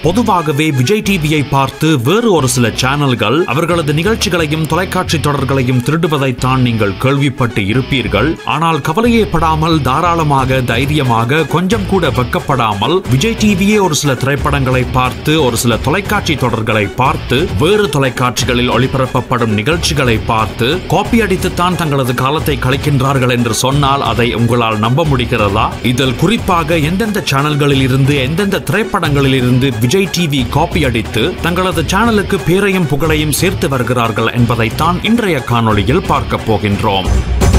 பொதுவாகவே விஜய் டிவியை பார்த்து வேறு ஒரு சில சேனல்கள் அவர்களது நிகழ்ச்சிகளையும் தொலைக்காட்சி தொடர்களையும் திருடுவதைத்தான் நீங்கள் கேள்விப்பட்டு இருப்பீர்கள் ஆனால் கவலையே படாமல் தாராளமாக தைரியமாக கொஞ்சம் கூட வெக்கப்படாமல் விஜய் டிவியே ஒரு சில திரைப்படங்களை பார்த்து ஒரு சில தொலைக்காட்சி தொடர்களை பார்த்து வேறு தொலைக்காட்சிகளில் ஒளிபரப்பப்படும் நிகழ்ச்சிகளை பார்த்து காப்பி அடித்துத்தான் தங்களது காலத்தை கழிக்கின்றார்கள் என்று சொன்னால் அதை உங்களால் நம்ப முடிகிறதா இதில் குறிப்பாக எந்தெந்த சேனல்களில் இருந்து எந்தெந்த திரைப்படங்களில் இருந்து விஜய் டிவி காப்பி அடித்து தங்களது சேனலுக்கு பேரையும் புகழையும் சேர்த்து வருகிறார்கள் என்பதைத்தான் இன்றைய காணொளியில் பார்க்க போகின்றோம்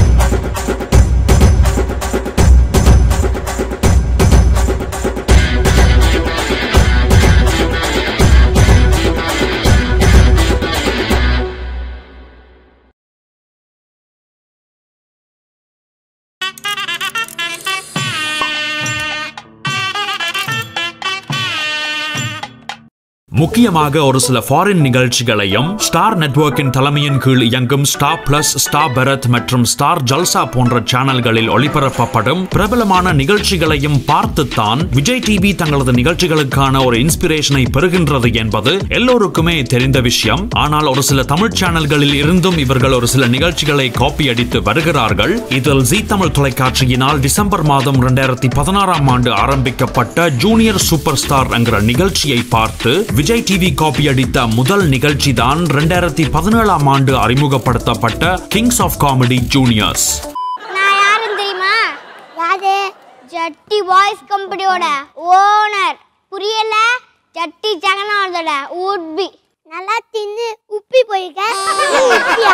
முக்கியமாக ஒரு சில ஃபாரின் நிகழ்ச்சிகளையும் ஸ்டார் நெட்வொர்க்கின் தலைமையின் கீழ் இயங்கும் ஸ்டார் பிளஸ் ஸ்டார் பரத் மற்றும் ஸ்டார் ஜல்சா போன்ற சேனல்களில் ஒளிபரப்பப்படும் பிரபலமான நிகழ்ச்சிகளையும் பார்த்துத்தான் விஜய் டிவி தங்களது நிகழ்ச்சிகளுக்கான ஒரு இன்ஸ்பிரேஷனை பெறுகின்றது என்பது எல்லோருக்குமே தெரிந்த விஷயம் ஆனால் ஒரு சில தமிழ் சேனல்களில் இருந்தும் இவர்கள் ஒரு சில நிகழ்ச்சிகளை காப்பி அடித்து வருகிறார்கள் இதில் ஜி தமிழ் தொலைக்காட்சியினால் டிசம்பர் மாதம் இரண்டாயிரத்தி பதினாறாம் ஆண்டு ஆரம்பிக்கப்பட்ட ஜூனியர் சூப்பர் ஸ்டார் என்கிற நிகழ்ச்சியை பார்த்து விஜய் டிவி காப்பி அடித்த முதல் நிகழ்ச்சி தான் ரெண்டாயிரத்தி பதினேழாம் ஆண்டு அறிமுகப்படுத்தப்பட்ட கிங்ஸ் ஆஃப் காமெடி ஜூனியர்ஸ் நான் யாருன்னு தெரியுமா யாரு ஜட்டி வாய்ஸ் கம்பெனியோட ஓனர் புரியல ஜட்டி ஜெகநாதோட உட்பி நல்லா தின்னு உப்பி போயிருக்க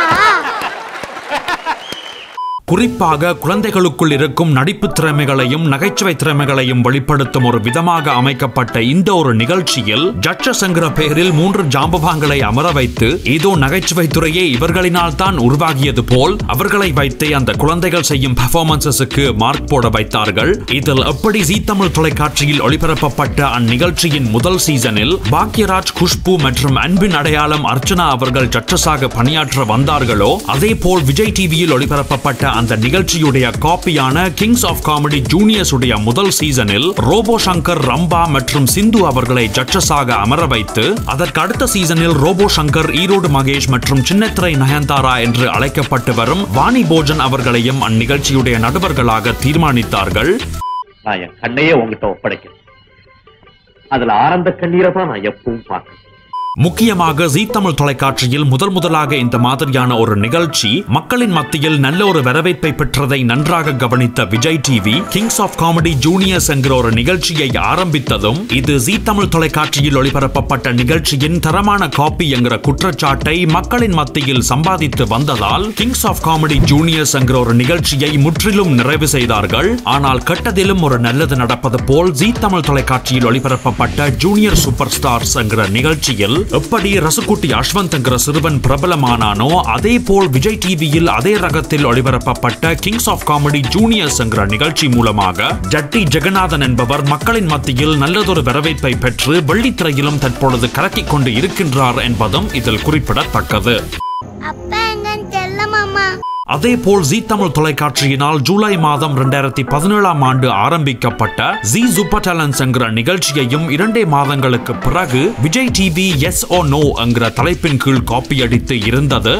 குறிப்பாக குழந்தைகளுக்குள் இருக்கும் நடிப்பு திறமைகளையும் நகைச்சுவை திறமைகளையும் வெளிப்படுத்தும் ஒரு விதமாக அமைக்கப்பட்ட இந்த ஒரு நிகழ்ச்சியில் ஜட்ஜஸ் என்கிற பெயரில் மூன்று ஜாம்பவான்களை அமர வைத்து ஏதோ நகைச்சுவை துறையே இவர்களினால் தான் உருவாகியது போல் அவர்களை வைத்தே அந்த குழந்தைகள் செய்யும் பெர்ஃபார்மன்சஸுக்கு மார்க் போட வைத்தார்கள் இதில் எப்படி ஜீ தமிழ் தொலைக்காட்சியில் ஒளிபரப்பப்பட்ட அந்நிகழ்ச்சியின் முதல் சீசனில் பாக்யராஜ் குஷ்பு மற்றும் அன்பின் அடையாளம் அர்ச்சனா அவர்கள் ஜட்ஜஸாக பணியாற்ற வந்தார்களோ அதே போல் விஜய் டிவியில் ஒளிபரப்பப்பட்ட அந்த நிகழ்ச்சியுடைய காப்பியான கிங்ஸ் ஆஃப் காமெடி ஜூனியர்ஸ் உடைய முதல் சீசனில் ரோபோ சங்கர் ரம்பா மற்றும் சிந்து அவர்களை ஜட்ஜஸாக அமர வைத்து அதற்கு அடுத்த சீசனில் ரோபோ சங்கர் ஈரோடு மகேஷ் மற்றும் சின்னத்திரை நயன்தாரா என்று அழைக்கப்பட்டு வரும் வாணி போஜன் அவர்களையும் அந்நிகழ்ச்சியுடைய நடுவர்களாக தீர்மானித்தார்கள் நான் என் கண்ணையே உங்ககிட்ட ஒப்படைக்கிறேன் அதுல ஆனந்த கண்ணீரை தான் நான் எப்பவும் பார்க்கிறேன் முக்கியமாக ஜீ தமிழ் தொலைக்காட்சியில் முதல் முதலாக இந்த மாதிரியான ஒரு நிகழ்ச்சி மக்களின் மத்தியில் நல்ல ஒரு வரவேற்பை பெற்றதை நன்றாக கவனித்த Vijay TV Kings of Comedy Juniors என்கிற ஒரு நிகழ்ச்சியை ஆரம்பித்ததும் இது ஜீ தமிழ் தொலைக்காட்சியில் ஒளிபரப்பப்பட்ட நிகழ்ச்சியின் தரமான காப்பி என்கிற குற்றச்சாட்டை மக்களின் மத்தியில் சம்பாதித்து வந்ததால் கிங்ஸ் ஆஃப் காமெடி ஜூனியர்ஸ் என்கிற ஒரு நிகழ்ச்சியை முற்றிலும் நிறைவு செய்தார்கள் ஆனால் கெட்டதிலும் ஒரு நல்லது நடப்பது போல் ஜீ தமிழ் தொலைக்காட்சியில் ஒளிபரப்பப்பட்ட ஜூனியர் சூப்பர் ஸ்டார்ஸ் என்கிற நிகழ்ச்சியில் எப்படி ரசகுட்டி அஸ்வந்த் என்கிற சிறுவன் பிரபலமானானோ அதே போல் விஜய் டிவியில் அதே ரகத்தில் ஒளிபரப்பப்பட்ட கிங்ஸ் ஆஃப் காமெடி ஜூனியர்ஸ் என்கிற நிகழ்ச்சி மூலமாக ஜட்டி ஜெகநாதன் என்பவர் மக்களின் மத்தியில் நல்லதொரு வரவேற்பை பெற்று வெள்ளித்திரையிலும் தற்பொழுது கலக்கிக் கொண்டு இருக்கின்றார் என்பதும் இதில் குறிப்பிடத்தக்கது அப்பா எங்கன்னு தெரியல மாமா அதே போல் ஜீ தமிழ் தொலைக்காட்சியினால் ஜூலை மாதம் இரண்டாயிரத்தி பதினேழாம் ஆண்டு ஆரம்பிக்கப்பட்ட ஜி சூப்பர் டேலன்ஸ் என்கிற நிகழ்ச்சியையும் இரண்டே மாதங்களுக்கு பிறகு Vijay TV yes or no என்கிற தலைப்பின் கீழ் காப்பி அடித்து இருந்தது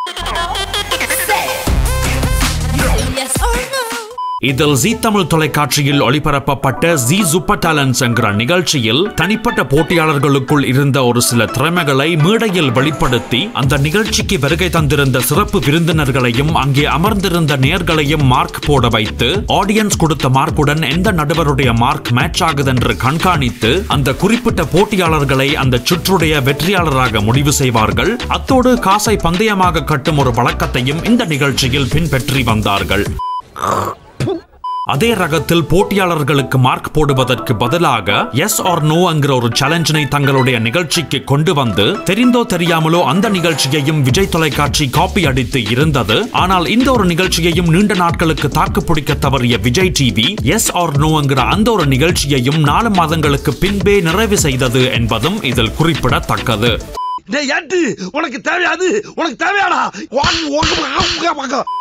Yes or no? இதில் ஜீ தமிழ் தொலைக்காட்சியில் ஒளிபரப்பப்பட்ட ஜி சூப்பர் டேலன்ஸ் என்கிற நிகழ்ச்சியில் தனிப்பட்ட போட்டியாளர்களுக்குள் இருந்த ஒரு சில திறமைகளை மேடையில் வெளிப்படுத்தி அந்த நிகழ்ச்சிக்கு வருகை தந்திருந்த சிறப்பு விருந்தினர்களையும் அங்கே அமர்ந்திருந்த நேர்களையும் மார்க் போட வைத்து ஆடியன்ஸ் கொடுத்த மார்க்குடன் எந்த நடுவருடைய மார்க் மேட்ச் ஆகுதென்று கண்காணித்து அந்த குறிப்பிட்ட போட்டியாளர்களை அந்த சுற்றுடைய வெற்றியாளராக முடிவு செய்வார்கள் அத்தோடு காசை பந்தயமாக கட்டும் ஒரு வழக்கத்தையும் இந்த நிகழ்ச்சியில் பின்பற்றி வந்தார்கள் அதே ரகத்தில் போட்டியாளர்களுக்கு மார்க் போடுவதற்கு பதிலாக எஸ் ஆர் நோ என்கிற ஒரு சேலஞ்சினை தங்களுடைய நிகழ்ச்சிக்கு கொண்டு வந்து தெரிந்தோ தெரியாமலோ அந்த நிகழ்ச்சியையும் விஜய் தொலைக்காட்சி காப்பி அடித்து இருந்தது ஆனால் இந்த ஒரு நிகழ்ச்சியையும் நீண்ட நாட்களுக்கு தாக்கு பிடிக்க தவறிய Vijay TV yes or no என்கிற அந்த ஒரு நிகழ்ச்சியையும் நாலு மாதங்களுக்கு பின்பே நிறைவு செய்தது என்பதும் இதில் குறிப்பிடத்தக்கது டேய் ஏட்டு உனக்கு தேவையாது உனக்கு தேவையாடா வாங்கி உங்க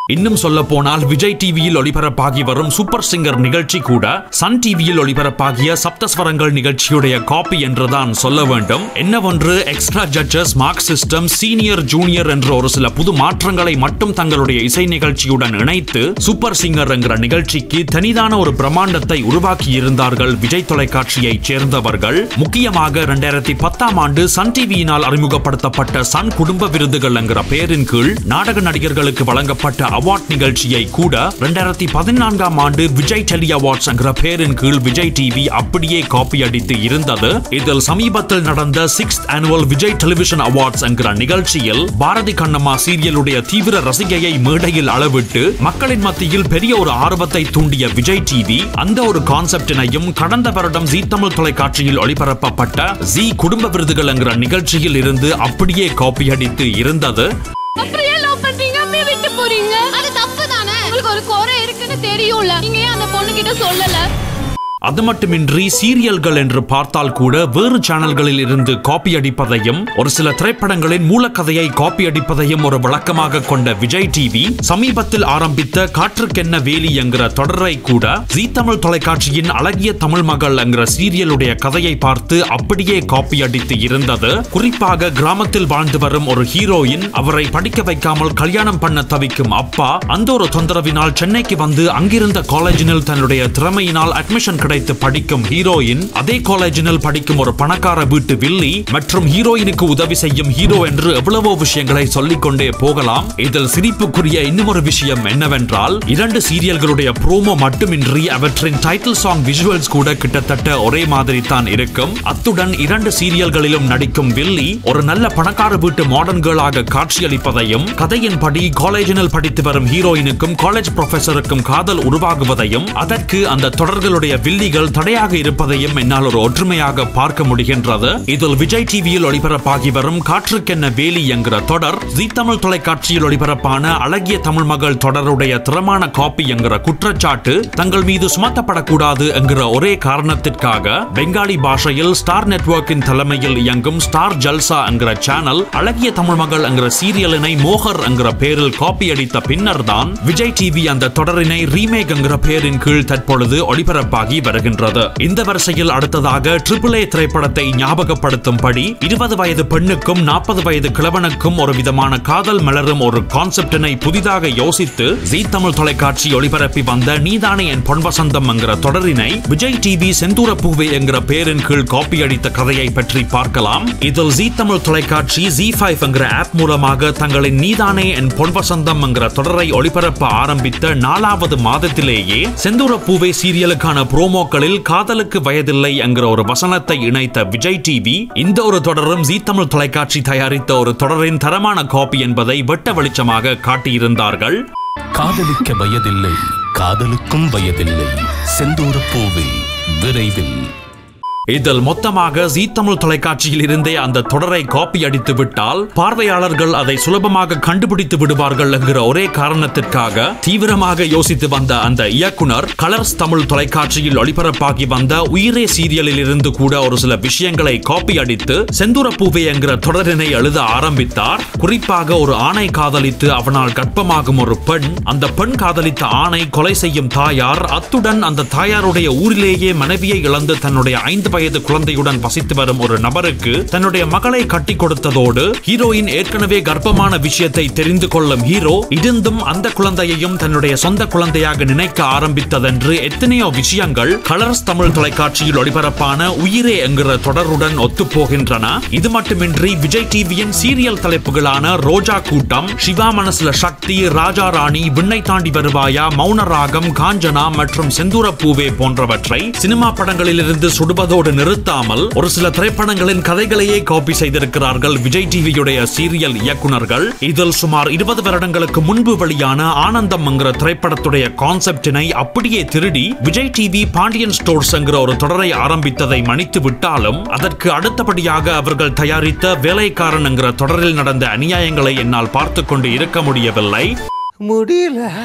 இன்னும் சொல்ல போனால் விஜய் டிவியில் ஒளிபரப்பாகி வரும் சூப்பர் சிங்கர் நிகழ்ச்சி கூட சன் டிவியில் ஒளிபரப்பாகிய சப்தஸ்வரங்கள் நிகழ்ச்சியுடைய காப்பி என்றுதான் சொல்ல வேண்டும் என்னவென்று extra judges mark system senior junior என்ற ஒரு சில புது மாற்றங்களை மட்டும் தங்களுடைய இசை நிகழ்ச்சியுடன் இணைத்து சூப்பர் சிங்கர் என்கிற நிகழ்ச்சிக்கு தனிதான ஒரு பிரம்மாண்டத்தை உருவாக்கி இருந்தார்கள் விஜய் தொலைக்காட்சியைச் சேர்ந்தவர்கள் முக்கியமாக இரண்டாயிரத்தி பத்தாம் ஆண்டு சன் டிவியினால் அறிமுகப்படுத்தப்பட்ட சன் குடும்ப விருதுகள் என்கிற பெயரின் கீழ் நாடக நடிகர்களுக்கு வழங்கப்பட்ட அவார்ட் நிகழ்ச்சியை கூட இரண்டாயிரத்தி பதினான்காம் ஆண்டு விஜய் டெலி அவார்ட்ஸ் என்கிற பெயரின் கீழ் விஜய் டிவி அப்படியே காப்பி அடித்து இருந்தது இதில் சமீபத்தில் நடந்த six annual Vijay television awards என்கிற நிகழ்ச்சியில் பாரதி கண்ணம்மா சீரியலுடைய தீவிர ரசிகையை மேடையில் அளவிட்டு மக்களின் மத்தியில் பெரிய ஒரு ஆர்வத்தை தூண்டிய விஜய் டிவி அந்த ஒரு கான்செப்டினையும் கடந்த வருடம் ஜீ தமிழ் தொலைக்காட்சியில் ஒளிபரப்பப்பட்ட ஜி குடும்ப விருதுகள் என்கிற நிகழ்ச்சியில் இருந்து அப்படியே காப்பி அடித்து இருந்தது அப்புறம் ஏன் லவ் பண்றீங்க அப்படியே விட்டு போறீங்க அது தப்பு தானே உங்களுக்கு ஒரு குறை இருக்குன்னு தெரியும்ல நீங்க ஏன் அந்த பொண்ணு கிட்ட சொல்லல அது மட்டுமின்றி சீரியல்கள் என்று பார்த்தால் கூட வேறு சேனல்களில் இருந்து காப்பி அடிப்பதையும் ஒரு சில திரைப்படங்களின் மூலக்கதையை காப்பி அடிப்பதையும் ஒரு வழக்கமாக கொண்ட விஜய் டிவி சமீபத்தில் ஆரம்பித்த காற்றுக்கென்ன வேலி என்கிற தொடரை கூட ஜீ தமிழ் தொலைக்காட்சியின் அழகிய தமிழ் மகள் என்கிற சீரியலுடைய கதையை பார்த்து அப்படியே காப்பி அடித்து இருந்தது குறிப்பாக கிராமத்தில் வாழ்ந்து வரும் ஒரு ஹீரோயின் அவரை படிக்க வைக்காமல் கல்யாணம் பண்ண தவிக்கும் அப்பா அந்த ஒரு தொந்தரவினால் சென்னைக்கு வந்து அங்கிருந்த காலேஜினில் தன்னுடைய திறமையினால் அட்மிஷன் கிடைத்து படிக்கும் ஹீரோயின் அதே காலேஜினில் படிக்கும் ஒரு பணக்கார வீட்டு வில்லி மற்றும் ஹீரோயினுக்கு உதவி செய்யும் ஹீரோ என்று எவ்வளவோ விஷயங்களை சொல்லிக் கொண்டே போகலாம் இதில் சிரிப்புக்குரிய இன்னும் ஒரு விஷயம் என்னவென்றால் இரண்டு சீரியல்களுடைய ப்ரோமோ மட்டுமின்றி அவற்றின் டைட்டில் சாங் விஷுவல்ஸ் கூட கிட்டத்தட்ட ஒரே மாதிரி தான் இருக்கும் அத்துடன் இரண்டு சீரியல்களிலும் நடிக்கும் வில்லி ஒரு நல்ல பணக்கார வீட்டு மாடர்ன் கேர்ளாக காட்சியளிப்பதையும் கதையின்படி காலேஜினில் படித்து வரும் ஹீரோயினுக்கும் காலேஜ் ப்ரொஃபசருக்கும் காதல் உருவாகுவதையும் அதற்கு அந்த தொடர்களுடைய வில்லிகள் தடையாக இருப்பதையும் என்னால் ஒரு ஒற்றுமையாக பார்க்க முடிகின்றது இதில் விஜய் டிவியில் ஒளிபரப்பாகி வரும் காற்றுக்கென்ன வேலி என்கிற தொடர் ஜீ தமிழ் தொலைக்காட்சியில் ஒளிபரப்பான அழகிய தமிழ் மகள் தொடருடைய திறமான காப்பி என்கிற குற்றச்சாட்டு தங்கள் மீது சுமத்தப்படக்கூடாது என்கிற ஒரே காரணத்திற்காக பெங்காலி பாஷையில் ஸ்டார் நெட்வொர்க்கின் தலைமையில் இயங்கும் ஸ்டார் ஜல்சா என்கிற சேனல் அழகிய தமிழ் மகள் என்கிற சீரியலினை மோகர் என்கிற பெயரில் காப்பி அடித்த பின்னர் தான் விஜய் டிவி அந்த தொடரினை ரீமேக் என்கிற பெயரின் கீழ் தற்பொழுது ஒளிபரப்பாகி வருகின்றது இந்த வரிசையில் அடுத்ததாக ட்ரிபிள் ஏ திரைப்படத்தை ஞாபகப்படுத்தும்படி இருபது வயது பெண்ணுக்கும் நாற்பது வயது கிழவனுக்கும் ஒரு விதமான காதல் மலரும் ஒரு கான்செப்டினை புதிதாக யோசித்து ஜீ தமிழ் தொலைக்காட்சி ஒளிபரப்பி வந்த நீதானே என் பொன்வசந்தம் என்கிற தொடரினை விஜய் டிவி செந்தூர பூவே என்கிற பெயரின் கீழ் காப்பி அடித்த கதையை பற்றி பார்க்கலாம் இதில் ஜீ தமிழ் தொலைக்காட்சி ஜி ஃபைவ் என்கிற ஆப் மூலமாக தங்களின் நீதானே என் பொன்வசந்தம் என்கிற தொடரை ஒளிபரப்ப ஆரம்பித்த நாலாவது மாதத்திலேயே செந்தூர பூவே சீரியலுக்கான புரோமோக்களில் காதலுக்கு வயதில்லை என்கிற ஒரு வசனத்தை இணைத்த விஜய் டிவி இந்த ஒரு தொடரும் ஜீ தமிழ் தொலைக்காட்சி தயாரித்த ஒரு தொடரின் தரமான காப்பி என்பதை வெட்ட வெளிச்சமாக காட்டியிருந்தார்கள் காதலிக்க வயதில்லை காதலுக்கும் வயதில்லை செந்தூர பூவே விரைவில் இதில் மொத்தமாக ஜீ தமிழ் தொலைக்காட்சியில் இருந்தே அந்த தொடரை காப்பி அடித்து விட்டால் பார்வையாளர்கள் அதை சுலபமாக கண்டுபிடித்து விடுவார்கள் என்கிற ஒரே காரணத்திற்காக தீவிரமாக யோசித்து வந்த அந்த இயக்குனர் கலர்ஸ் தமிழ் தொலைக்காட்சியில் ஒளிபரப்பாகி வந்த உயிரே சீரியலில் இருந்து கூட ஒரு சில விஷயங்களை காப்பி அடித்து செந்தூர பூவே என்கிற தொடரினை எழுத ஆரம்பித்தார் குறிப்பாக ஒரு ஆணை காதலித்து அவனால் கர்ப்பமாகும் ஒரு பெண் அந்த பெண் காதலித்த ஆணை கொலை செய்யும் தாயார் அத்துடன் அந்த தாயாருடைய ஊரிலேயே மனைவியை இழந்து தன்னுடைய ஐந்து வயது குழந்தையுடன் வசித்து வரும் ஒரு நபருக்கு தன்னுடைய மகளை கட்டி கொடுத்ததோடு ஹீரோயின் ஏற்கனவே கர்ப்பமான விஷயத்தை தெரிந்து கொள்ளும் ஹீரோ இருந்தும் அந்த குழந்தையையும் தன்னுடைய சொந்த குழந்தையாக நினைக்க ஆரம்பித்ததென்று எத்தனையோ விஷயங்கள் கலர்ஸ் தமிழ் தொலைக்காட்சியில் ஒளிபரப்பான உயிரே என்கிற தொடருடன் ஒத்துப்போகின்றன இது மட்டுமின்றி விஜய் டிவியின் சீரியல் தலைப்புகளான ரோஜா கூட்டம் சிவா மனசுல சக்தி ராஜா ராணி விண்ணை தாண்டி வருவாயா மௌன ராகம் காஞ்சனா மற்றும் செந்தூர பூவே போன்றவற்றை சினிமா படங்களிலிருந்து சுடுவதோடு நிறுத்தாமல் ஒரு சில திரைப்படங்களின் கதைகளையே காப்பி செய்திருக்கிறார்கள் விஜய் டிவியுடைய சீரியல் இயக்குனர்கள் இதில் சுமார் இருபது வருடங்களுக்கு முன்பு வெளியான ஆனந்தம் என்கிற திரைப்படத்துடைய கான்செப்டினை அப்படியே திருடி விஜய் டிவி பாண்டியன் ஸ்டோர்ஸ் என்கிற ஒரு தொடரை ஆரம்பித்ததை மன்னித்து விட்டாலும் அதற்கு அடுத்தபடியாக அவர்கள் தயாரித்த வேலைக்காரன் என்கிற தொடரில் நடந்த அநியாயங்களை என்னால் பார்த்து கொண்டு இருக்க முடியவில்லை முடியல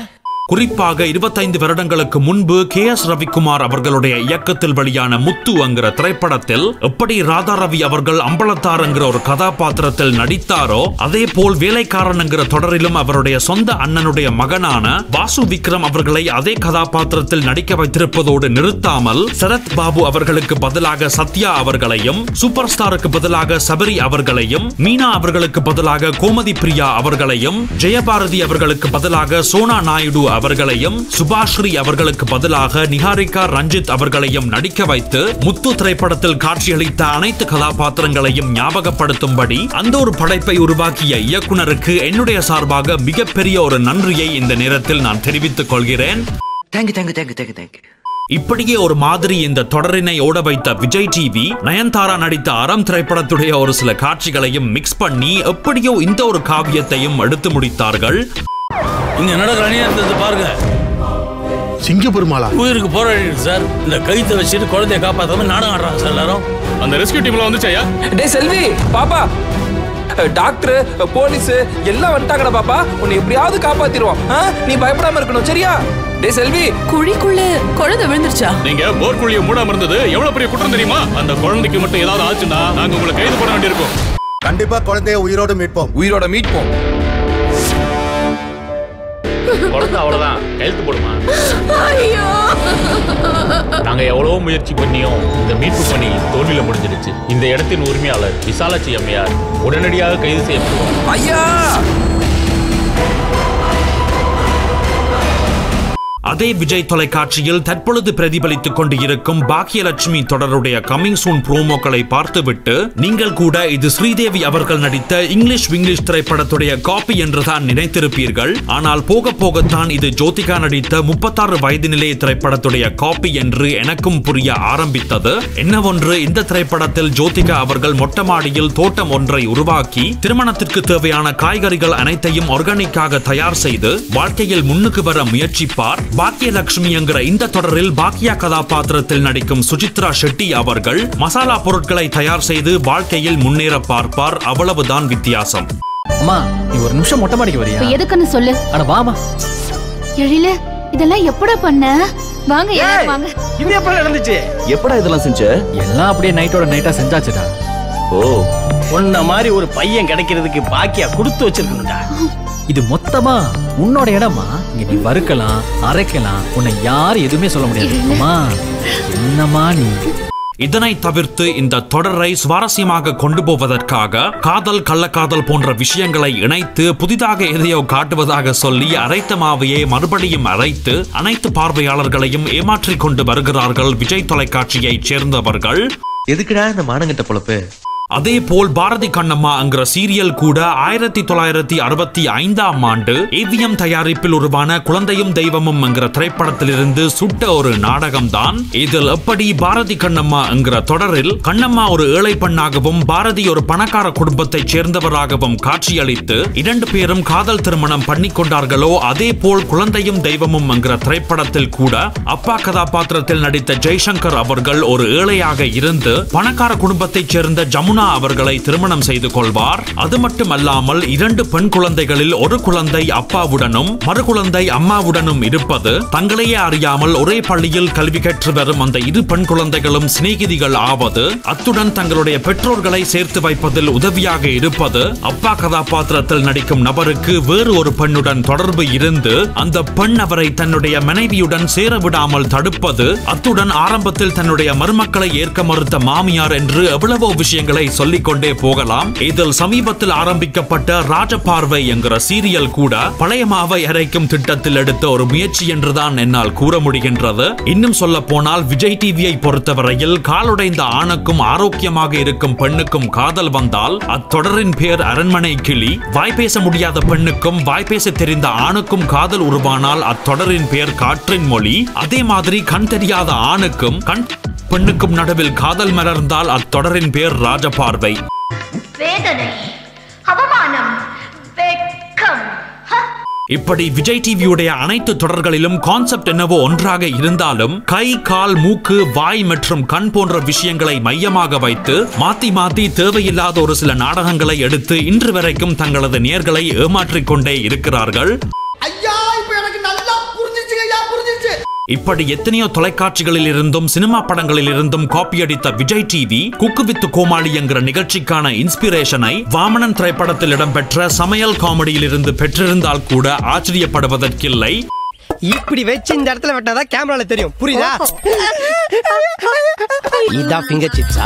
குறிப்பாக இருபத்தைந்து வருடங்களுக்கு முன்பு கே எஸ் ரவிக்குமார் அவர்களுடைய இயக்கத்தில் வெளியான முத்து என்கிற திரைப்படத்தில் எப்படி ராதா ரவி அவர்கள் அம்பலத்தார் என்கிற ஒரு கதாபாத்திரத்தில் நடித்தாரோ அதே போல் வேலைக்காரன் என்கிற தொடரிலும் அவருடைய சொந்த அண்ணனுடைய மகனான வாசு விக்ரம் அவர்களை அதே கதாபாத்திரத்தில் நடிக்க வைத்திருப்பதோடு நிறுத்தாமல் சரத் பாபு அவர்களுக்கு பதிலாக சத்யா அவர்களையும் சூப்பர் ஸ்டாருக்கு பதிலாக சபரி அவர்களையும் மீனா அவர்களுக்கு பதிலாக கோமதி பிரியா அவர்களையும் ஜெயபாரதி அவர்களுக்கு பதிலாக சோனா நாயுடு அவர்களையும் சுபாஸ்ரீ அவர்களுக்கு பதிலாக நிஹாரிகா ரஞ்சித் அவர்களையும் நடிக்க வைத்து முத்து திரைப்படத்தில் காட்சியளித்த அனைத்து கதாபாத்திரங்களையும் ஞாபகப்படுத்தும்படி அந்த ஒரு படைப்பை உருவாக்கிய இயக்குனருக்கு என்னுடைய சார்பாக மிகப்பெரிய ஒரு நன்றியை இந்த நேரத்தில் நான் தெரிவித்துக் கொள்கிறேன் thank you thank you thank you thank you thank you இப்படியே ஒரு மாதிரி இந்த தொடரினை ஓட வைத்த விஜய் டிவி நயன்தாரா நடித்த அறம் திரைப்படத்துடைய ஒரு சில காட்சிகளையும் மிக்ஸ் பண்ணி எப்படியோ இந்த ஒரு காவியத்தையும் எடுத்து முடித்தார்கள் இங்க நடக்கிற அநியாயத்தை பாருங்க சிங்க பெருமாளா உயிருக்கு போராடி சார் இந்த கைத்தை வச்சுட்டு குழந்தைய காப்பாத்தாம நாடகம் ஆடுறாங்க சார் எல்லாரும் அந்த ரெஸ்கியூ டீம்ல வந்துச்சையா டேய் செல்வி பாப்பா டாக்டர் போலீஸ் எல்லாம் வந்துட்டாங்கடா பாப்பா உன்னை எப்படியாவது காப்பாத்திடுவோம் ஆ? நீ பயப்படாம இருக்கணும் சரியா டேய் செல்வி குழிக்குள்ள குழந்தை விழுந்துருச்சா நீங்க போர்க்குழிய மூடாம இருந்தது எவ்வளவு பெரிய குற்றம் தெரியுமா அந்த குழந்தைக்கு மட்டும் ஏதாவது ஆச்சுன்னா நாங்க உங்களை கைது பண்ண வேண்டியிருக்கும் கண்டிப்பா குழந்தைய உயிரோட மீட்போம் உயிரோட மீட்போம் குழந்தை அவ்வளவுதான் கையெழுத்து போடுமா ஐயோ நாங்க எவ்வளவோ முயற்சி பண்ணியும் இந்த மீட்பு பணி தோல்வியில முடிஞ்சிருச்சு இந்த இடத்தின் உரிமையாளர் விசாலாட்சி அம்மையார் உடனடியாக கைது செய்யப்படுவார் ஐயா அதே விஜய் தொலைக்காட்சியில் தற்பொழுது பிரதிபலித்துக் கொண்டு இருக்கும் பாக்கியலட்சுமி தொடருடைய கமிங் சூன் ப்ரோமோக்களை பார்த்துவிட்டு நீங்கள் கூட இது ஸ்ரீதேவி அவர்கள் நடித்த இங்கிலீஷ் விங்கிலீஷ் திரைப்படத்துடைய காப்பி என்றுதான் நினைத்திருப்பீர்கள் ஆனால் போக போகத்தான் இது ஜோதிகா நடித்த முப்பத்தாறு வயது நிலைய திரைப்படத்துடைய காப்பி என்று எனக்கும் புரிய ஆரம்பித்தது என்னவொன்று இந்த திரைப்படத்தில் ஜோதிகா அவர்கள் மொட்டை மாடியில் தோட்டம் ஒன்றை உருவாக்கி திருமணத்திற்கு தேவையான காய்கறிகள் அனைத்தையும் ஆர்கானிக்காக தயார் செய்து வாழ்க்கையில் முன்னுக்கு வர முயற்சிப்பார் பாக்கியலட்சுமி என்கிற இந்த தொடரில் பாக்கியா கதாபாத்திரத்தில் நடிக்கும் சுசித்ரா ஷெட்டி அவர்கள் மசாலா பொருட்களை தயார் செய்து வாழ்க்கையில் முன்னேற பார்ப்பார் அவ்வளவுதான் வித்தியாசம் அம்மா நீ ஒரு நிமிஷம் மொட்டை மாடிக்கு வரியா இப்ப எதுக்குன்னு சொல்லு அட வாமா எழில இதெல்லாம் எப்படா பண்ண வாங்க எல்லாரும் வாங்க இது எப்ப நடந்துச்சு எப்படா இதெல்லாம் செஞ்ச எல்லாம் அப்படியே நைட்டோட நைட்டா செஞ்சாச்சுடா ஓ உன்ன மாதிரி ஒரு பையன் கிடைக்கிறதுக்கு பாக்கியா கொடுத்து வச்சிருக்கணும்டா இது மொத்தமா உன்னோட இடமா இங்க நீ வறுக்கலாம் அரைக்கலாம் உன்னை யாரும் எதுவுமே சொல்ல முடியாது அம்மா என்னம்மா நீ இதனை தவிர்த்து இந்த தொடரை சுவாரஸ்யமாக கொண்டு போவதற்காக காதல் கள்ளக்காதல் போன்ற விஷயங்களை இணைத்து புதிதாக எதையோ காட்டுவதாக சொல்லி அரைத்த மாவையே மறுபடியும் அரைத்து அனைத்து பார்வையாளர்களையும் ஏமாற்றிக் கொண்டு வருகிறார்கள் விஜய் தொலைக்காட்சியைச் சேர்ந்தவர்கள் எதுக்குடா இந்த மானங்கிட்ட பொழப்பு அதே போல் பாரதி கண்ணம்மா என்கிற சீரியல் கூட ஆயிரத்தி தொள்ளாயிரத்தி அறுபத்தி ஐந்தாம் ஆண்டு ஏவிஎம் தயாரிப்பில் உருவான குழந்தையும் தெய்வமும் என்கிற திரைப்படத்திலிருந்து சுட்ட ஒரு நாடகம்தான் இதில் எப்படி பாரதி கண்ணம்மா என்கிற தொடரில் கண்ணம்மா ஒரு ஏழை பெண்ணாகவும் பாரதி ஒரு பணக்கார குடும்பத்தைச் சேர்ந்தவராகவும் காட்சியளித்து இரண்டு பேரும் காதல் திருமணம் பண்ணிக் கொண்டார்களோ அதே போல் குழந்தையும் தெய்வமும் என்கிற திரைப்படத்தில் கூட அப்பா கதாபாத்திரத்தில் நடித்த ஜெய்சங்கர் அவர்கள் ஒரு ஏழையாக இருந்து பணக்கார குடும்பத்தைச் சேர்ந்த ஜமுனா அவர்களை திருமணம் செய்து கொள்வார் அது மட்டுமல்லாமல் இரண்டு பெண் குழந்தைகளில் ஒரு குழந்தை அப்பாவுடனும் மறு குழந்தை அம்மாவுடனும் இருப்பது தங்களையே அறியாமல் ஒரே பள்ளியில் கல்வி கற்று வரும் அந்த இரு பெண் குழந்தைகளும் சிநேகிதிகள் ஆவது அத்துடன் தங்களுடைய பெற்றோர்களை சேர்த்து வைப்பதில் உதவியாக இருப்பது அப்பா கதாபாத்திரத்தில் நடிக்கும் நபருக்கு வேறு ஒரு பெண்ணுடன் தொடர்பு இருந்து அந்த பெண் அவரை தன்னுடைய மனைவியுடன் சேர விடாமல் தடுப்பது அத்துடன் ஆரம்பத்தில் தன்னுடைய மருமக்களை ஏற்க மறுத்த மாமியார் என்று எவ்வளவோ விஷயங்களை சொல்லிக் கொண்டே போகலாம் இதில் சமீபத்தில் ஆரம்பிக்கப்பட்ட ராஜபார்வை என்கிற சீரியல் கூட பழைய மாவை அரைக்கும் திட்டத்தில் எடுத்த ஒரு முயற்சி என்றுதான் என்னால் கூற முடிகின்றது இன்னும் சொல்ல போனால் விஜய் டிவியை பொறுத்தவரையில் காலுடைந்த ஆணுக்கும் ஆரோக்கியமாக இருக்கும் பெண்ணுக்கும் காதல் வந்தால் அத்தொடரின் பேர் அரண்மனை கிளி வாய்ப்பேச முடியாத பெண்ணுக்கும் வாய்ப்பேச தெரிந்த ஆணுக்கும் காதல் உருவானால் அத்தொடரின் பேர் காற்றின் மொழி அதே மாதிரி கண் தெரியாத ஆணுக்கும் கண் பெண்ணுக்கும் நடுவில் காதல் மலர்ந்தால் அத்தொடரின் பேர் ராஜபார்வை வேதனை அவமானம் வெட்கம் இப்படி விஜய் டிவியுடைய அனைத்து தொடர்களிலும் கான்செப்ட் என்னவோ ஒன்றாக இருந்தாலும் கை கால் மூக்கு வாய் மற்றும் கண் போன்ற விஷயங்களை மையமாக வைத்து மாத்தி மாத்தி தேவையில்லாத ஒரு சில நாடகங்களை எடுத்து இன்று வரைக்கும் தங்களது நேர்களை ஏமாற்றிக் கொண்டே இருக்கிறார்கள் ஐயா இப்ப எனக்கு நல்லா புரிஞ்சு இப்படி எத்தனையோ தொலைக்காட்சிகளில் இருந்தும் சினிமா படங்களில் இருந்தும் காப்பி அடித்த Vijay TV cook with Comali என்கிற நிகழ்ச்சிக்கான இன்ஸ்பிரேஷனை வாமனன் திரைப்படத்தில் இடம்பெற்ற சமையல் காமெடியில் இருந்து பெற்றிருந்தால் கூட ஆச்சரியப்படுவதற்கில்லை இப்படி வச்சு இந்த இடத்துல வெட்டாதான் கேமரால தெரியும் புரியுதா இதான் ஃபிங்கர் சிப்ஸா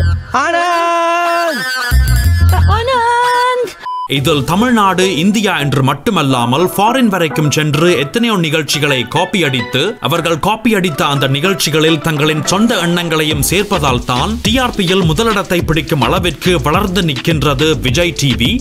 இதில் தமிழ்நாடு இந்தியா என்று மட்டுமல்லாமல் ஃபாரின் வரைக்கும் சென்று எத்தனையோ நிகழ்ச்சிகளை காப்பி அடித்து அவர்கள் காப்பி அடித்த அந்த நிகழ்ச்சிகளில் தங்களின் சொந்த எண்ணங்களையும் சேர்ப்பதால் தான் டிஆர்பியில் முதலிடத்தை பிடிக்கும் அளவிற்கு வளர்ந்து நிற்கின்றது விஜய் டிவி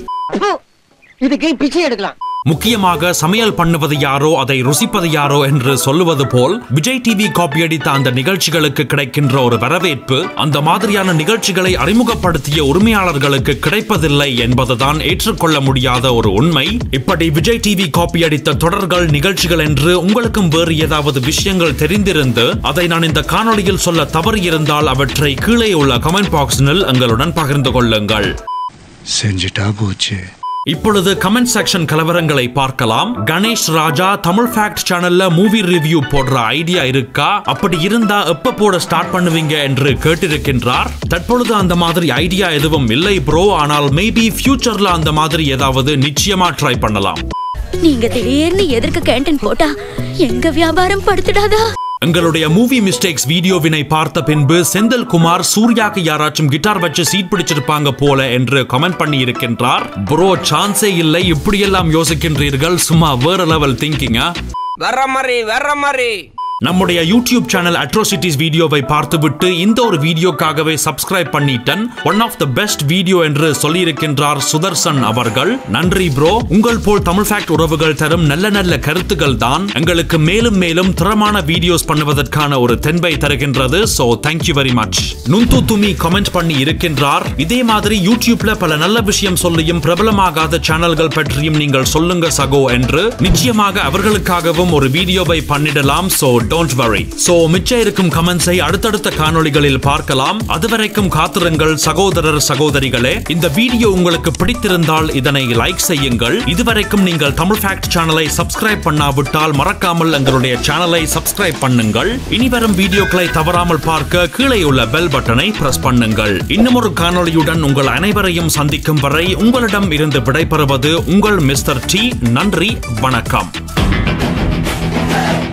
இதுக்கு பிச்சை எடுக்கலாம் முக்கியமாக சமையல் பண்ணுவது யாரோ அதை ருசிப்பது யாரோ என்று சொல்லுவது போல் விஜய் டிவி காப்பி அடித்த அந்த நிகழ்ச்சிகளுக்கு கிடைக்கின்ற ஒரு வரவேற்பு அந்த மாதிரியான நிகழ்ச்சிகளை அறிமுகப்படுத்திய உரிமையாளர்களுக்கு கிடைப்பதில்லை என்பதுதான் ஏற்றுக்கொள்ள முடியாத ஒரு உண்மை இப்படி விஜய் டிவி காப்பி அடித்த தொடர்கள் நிகழ்ச்சிகள் என்று உங்களுக்கும் வேறு ஏதாவது விஷயங்கள் தெரிந்திருந்து அதை நான் இந்த காணொளியில் சொல்ல தவறி இருந்தால் அவற்றை கீழே உள்ள கமெண்ட் பாக்ஸில் எங்களுடன் பகிர்ந்து கொள்ளுங்கள் செஞ்சுட்டா போச்சு இப்பொழுது கமெண்ட் செக்ஷன் கலவரங்களை பார்க்கலாம் கணேஷ் ராஜா தமிழ் ஃபேக்ட் சேனல்ல மூவி ரிவ்யூ போடுற ஐடியா இருக்கா அப்படி இருந்தா எப்ப போட ஸ்டார்ட் பண்ணுவீங்க என்று கேட்டிருக்கின்றார் தற்பொழுது அந்த மாதிரி ஐடியா எதுவும் இல்லை ப்ரோ ஆனால் மேபி ஃபியூச்சர்ல அந்த மாதிரி ஏதாவது நிச்சயமா ட்ரை பண்ணலாம் நீங்க திடீர்னு எதற்கு கேண்டீன் போட்டா எங்க வியாபாரம் படுத்துடாதா எங்களுடைய மூவி மிஸ்டேக்ஸ் வீடியோவினை பார்த்த பின்பு செந்தில் குமார் சூர்யாக்கு யாராச்சும் கிட்டார் வச்சு சீட் பிடிச்சிருப்பாங்க போல என்று கமெண்ட் பண்ணி இருக்கின்றார் ப்ரோ சான்ஸே இல்லை இப்படியெல்லாம் யோசிக்கின்றீர்கள் சும்மா வேற லெவல் திங்கிங்கா வர்ற மாதிரி வர்ற மாதிரி நம்முடைய யூடியூப் சேனல் அட்ரோசிட்டிஸ் வீடியோவை பார்த்துவிட்டு இந்த ஒரு வீடியோக்காகவே சப்ஸ்கிரைப் பண்ணிட்டன் one of the best video என்று சொல்லியிருக்கின்றார் சுதர்சன் அவர்கள் நன்றி ப்ரோ உங்கள் போல் தமிழ் ஃபேக்ட் உறவுகள் தரும் நல்ல நல்ல கருத்துக்கள் தான் எங்களுக்கு மேலும் மேலும் திறமான வீடியோஸ் பண்ணுவதற்கான ஒரு தென்பை தருகின்றது சோ தேங்க்யூ வெரி மச் நுந்து துமி கமெண்ட் பண்ணி இருக்கின்றார் இதே மாதிரி யூடியூப்ல பல நல்ல விஷயம் சொல்லியும் பிரபலமாகாத சேனல்கள் பற்றியும் நீங்கள் சொல்லுங்க சகோ என்று நிச்சயமாக அவர்களுக்காகவும் ஒரு வீடியோவை பண்ணிடலாம் சோ டோன்ட் வரி சோ மிச்சம் இருக்கும் கமெண்ட்ஸை அடுத்தடுத்த காணொளிகளில் பார்க்கலாம் அதுவரைக்கும் காத்திருங்கள் சகோதரர் சகோதரிகளே இந்த வீடியோ உங்களுக்கு பிடித்திருந்தால் இதனை லைக் செய்யுங்கள் இதுவரைக்கும் நீங்கள் தமிழ் ஃபேக்ட் சேனலை சப்ஸ்கிரைப் பண்ணாவிட்டால் மறக்காமல் எங்களுடைய சேனலை சப்ஸ்கிரைப் பண்ணுங்கள் இனி வரும் வீடியோக்களை தவறாமல் பார்க்க கீழே உள்ள பெல் பட்டனை பிரஸ் பண்ணுங்கள் இன்னும் ஒரு காணொளியுடன் உங்கள் அனைவரையும் சந்திக்கும் வரை உங்களிடம் இருந்து விடைபெறுவது உங்கள் மிஸ்டர் டி நன்றி வணக்கம்